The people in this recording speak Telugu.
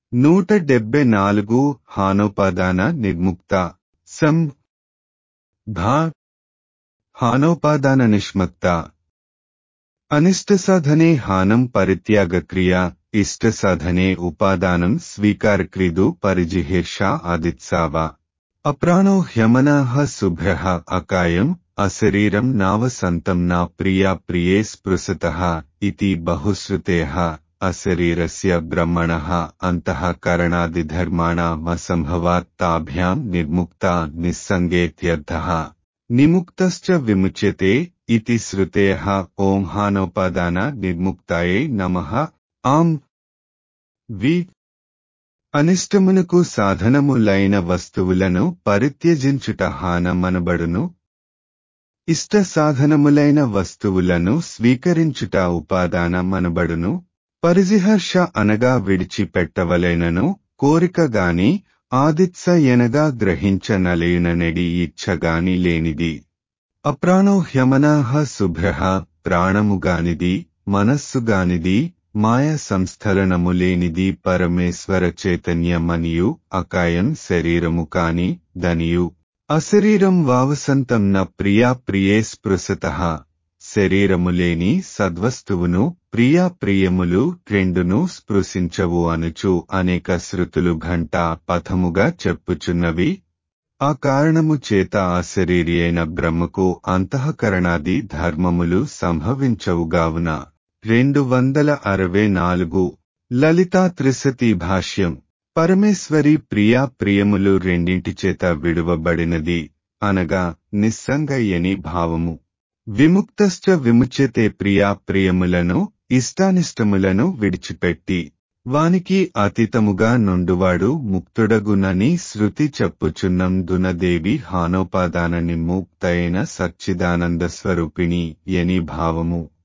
నూట డెబ్బై నాలుగు హానోపాదాన నిర్ముక్త సం భా హానోపాదాన నిష్మక్త అనిష్ట సాధనే హానం పరిత్యాగ క్రియ ఇష్ట సాధనే ఉపాదానం స్వీకారక్రీదు పరిజిహీర్ష ఆదిత్సావ అప్రాణో హ్యమనః శుభ్రః అకాయం అశరీరం నావసంతం నా ప్రియా ప్రియే స్పృశతః ఇతి బహుశ్రుతేః అశరీరస్య బ్రహ్మణః అంతఃకరణాదిధర్మాణమసంభవాత్ తాభ్యాం నిర్ముక్తా నిస్సంగేత్యర్థః నిముక్తశ్చ విముచ్యతే ఇతి శ్రుతేః ఓం హానోపాదాన నిర్ముక్తాయే నమః ఆం వి అనిష్టమునకు సాధనములైన వస్తువులను పరిత్యజించుట హానమనబడును ఇష్ట సాధనములైన వస్తువులను స్వీకరించుట ఉపాదానమనబడును పరిజిహర్ష అనగా విడిచిపెట్టవలెనను కోరిక గాని ఆదిత్స ఎనగా గ్రహించనలేననెడి ఇచ్ఛగాని లేనిది అప్రాణో హ్యమనాహ శుభ్రః ప్రాణముగానిది మనస్సుగానిది మాయ సంస్థలనము లేనిది పరమేశ్వర చైతన్యమనియు అకాయం శరీరము కాని దనియు అశరీరం వావసంతం న ప్రియా ప్రియే స్పృశత శరీరము లేని సద్వస్తువును ప్రియా ప్రియములు రెండును స్పృశించవు అనుచు అనేక శృతులు ఘంటా పథముగా చెప్పుచున్నవి ఆ కారణము చేత ఆ శరీరి అయిన బ్రహ్మకు అంతఃకరణాది ధర్మములు సంభవించవుగావున రెండు వందల అరవై నాలుగు లలితా త్రిశతి భాష్యం పరమేశ్వరి ప్రియా ప్రియములు రెండింటి చేత విడువబడినది అనగా నిస్సంగయ్యని భావము విముక్తశ్చ విముచ్యతే ప్రియా ప్రియములను ఇష్టానిష్టములను విడిచిపెట్టి వానికి అతీతముగా నుండువాడు ముక్తుడగునని శృతి చెప్పుచున్నందునదేవి హానోపాదాన నిముక్తైన సచ్చిదానంద స్వరూపిణి ఎని భావము